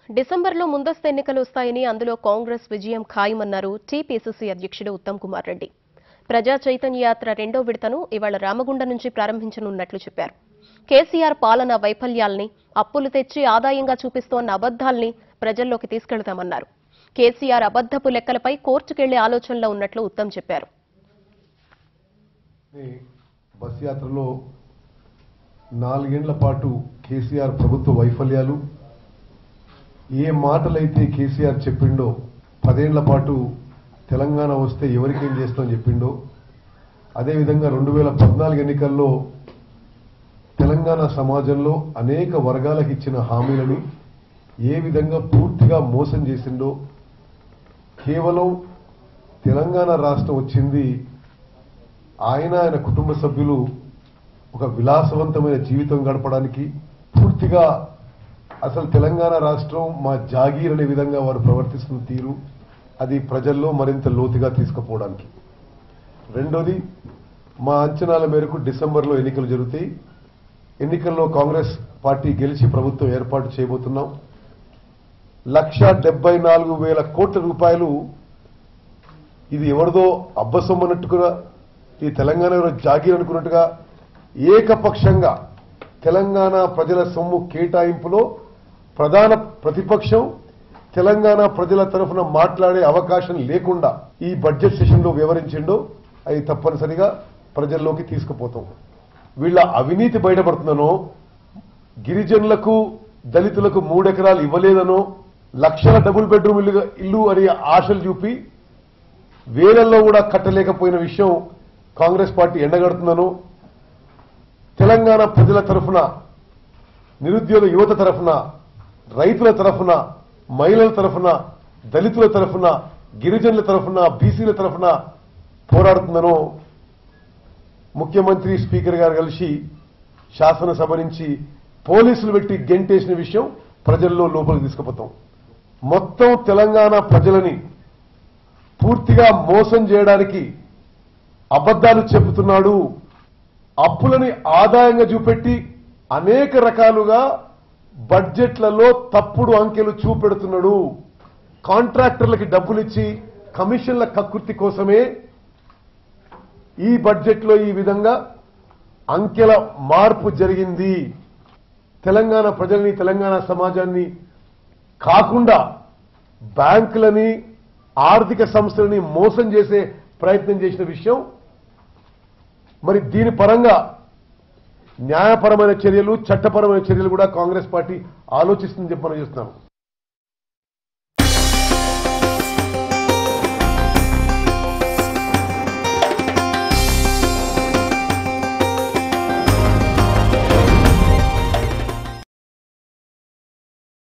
డిసెంబర్లో ముందస్తు ఎన్నికలు వస్తాయని అందులో కాంగ్రెస్ విజయం ఖాయమన్నారు టీపీసీసీ అధ్యక్షుడు ఉత్తమ్ కుమార్ రెడ్డి ప్రజా చైతన్య యాత్ర రెండో విడతను ఇవాళ రామగుండ నుంచి ప్రారంభించనున్నట్లు చెప్పారు కేసీఆర్ పాలన వైఫల్యాల్ని అప్పులు తెచ్చి ఆదాయంగా చూపిస్తోన్న అబద్ధాల్ని ప్రజల్లోకి తీసుకెళ్తామన్నారు కేసీఆర్ అబద్ధపు లెక్కలపై కోర్టుకెళ్లే ఆలోచనలో ఉన్నట్లు ఉత్తమ్ చెప్పారు ఈ బస్ యాత్రలో నాలుగేండ్ల పాటు కేసీఆర్ ప్రభుత్వ వైఫల్యాలు ఏ మాటలైతే కేసీఆర్ చెప్పిండో పదేండ్ల పాటు తెలంగాణ వస్తే ఎవరికేం చేస్తామని చెప్పిండో అదేవిధంగా రెండు వేల పద్నాలుగు ఎన్నికల్లో తెలంగాణ సమాజంలో అనేక వర్గాలకు ఇచ్చిన హామీలని ఏ విధంగా పూర్తిగా మోసం చేసిండో కేవలం తెలంగాణ రాష్ట్రం వచ్చింది ఆయన ఆయన కుటుంబ సభ్యులు ఒక విలాసవంతమైన జీవితం గడపడానికి పూర్తిగా అసలు తెలంగాణ రాష్ట్రం మా జాగీర్ అనే విధంగా వారు ప్రవర్తిస్తున్న తీరు అది ప్రజల్లో మరింత లోతుగా తీసుకుపోవడానికి రెండోది మా అంచనాల మేరకు డిసెంబర్లో ఎన్నికలు జరుగుతాయి ఎన్నికల్లో కాంగ్రెస్ పార్టీ గెలిచి ప్రభుత్వం ఏర్పాటు చేయబోతున్నాం లక్ష డెబ్బై నాలుగు వేల కోట్ల రూపాయలు ఇది ఎవరిదో అబ్బసొమ్మన్నట్టుగా ఈ తెలంగాణ ఎవరో జాగీర్ అనుకున్నట్టుగా ఏకపక్షంగా తెలంగాణ ప్రజల సొమ్ము కేటాయింపులో ప్రధాన ప్రతిపక్షం తెలంగాణ ప్రజల తరఫున మాట్లాడే అవకాశం లేకుండా ఈ బడ్జెట్ సెషన్లో వివరించిండో అది తప్పనిసరిగా ప్రజల్లోకి తీసుకుపోతాం వీళ్ళ అవినీతి బయటపడుతుందనో గిరిజనులకు దళితులకు మూడెకరాలు ఇవ్వలేదనో లక్షల డబుల్ బెడ్రూమ్ ఇల్లు ఇల్లు అని ఆశలు చూపి వేలల్లో కూడా కట్టలేకపోయిన విషయం కాంగ్రెస్ పార్టీ ఎండగడుతుందనో తెలంగాణ ప్రజల తరఫున నిరుద్యోగ యువత తరఫున రైతుల తరఫున మహిళల తరఫున దళితుల తరఫున గిరిజనుల తరఫున బీసీల తరఫున పోరాడుతుందనో ముఖ్యమంత్రి స్పీకర్ గారు కలిసి శాసనసభ నుంచి పోలీసులు పెట్టి గెంటేసిన విషయం ప్రజల్లో లోపలికి తీసుకుపోతాం మొత్తం తెలంగాణ ప్రజలని పూర్తిగా మోసం చేయడానికి అబద్ధాలు చెబుతున్నాడు అప్పులని ఆదాయంగా చూపెట్టి అనేక రకాలుగా బడ్జెట్లలో తప్పుడు అంకెలు చూపెడుతున్నాడు కాంట్రాక్టర్లకి డబ్బులిచ్చి కమిషన్ల కకృతి కోసమే ఈ బడ్జెట్లో ఈ విధంగా అంకెల మార్పు జరిగింది తెలంగాణ ప్రజల్ని తెలంగాణ సమాజాన్ని కాకుండా బ్యాంకులని ఆర్థిక సంస్థలని మోసం చేసే ప్రయత్నం చేసిన విషయం మరి దీని పరంగా న్యాయపరమైన చర్యలు చట్టపరమైన చర్యలు కూడా కాంగ్రెస్ పార్టీ ఆలోచిస్తుందని చెప్పి మనం చూస్తున్నాం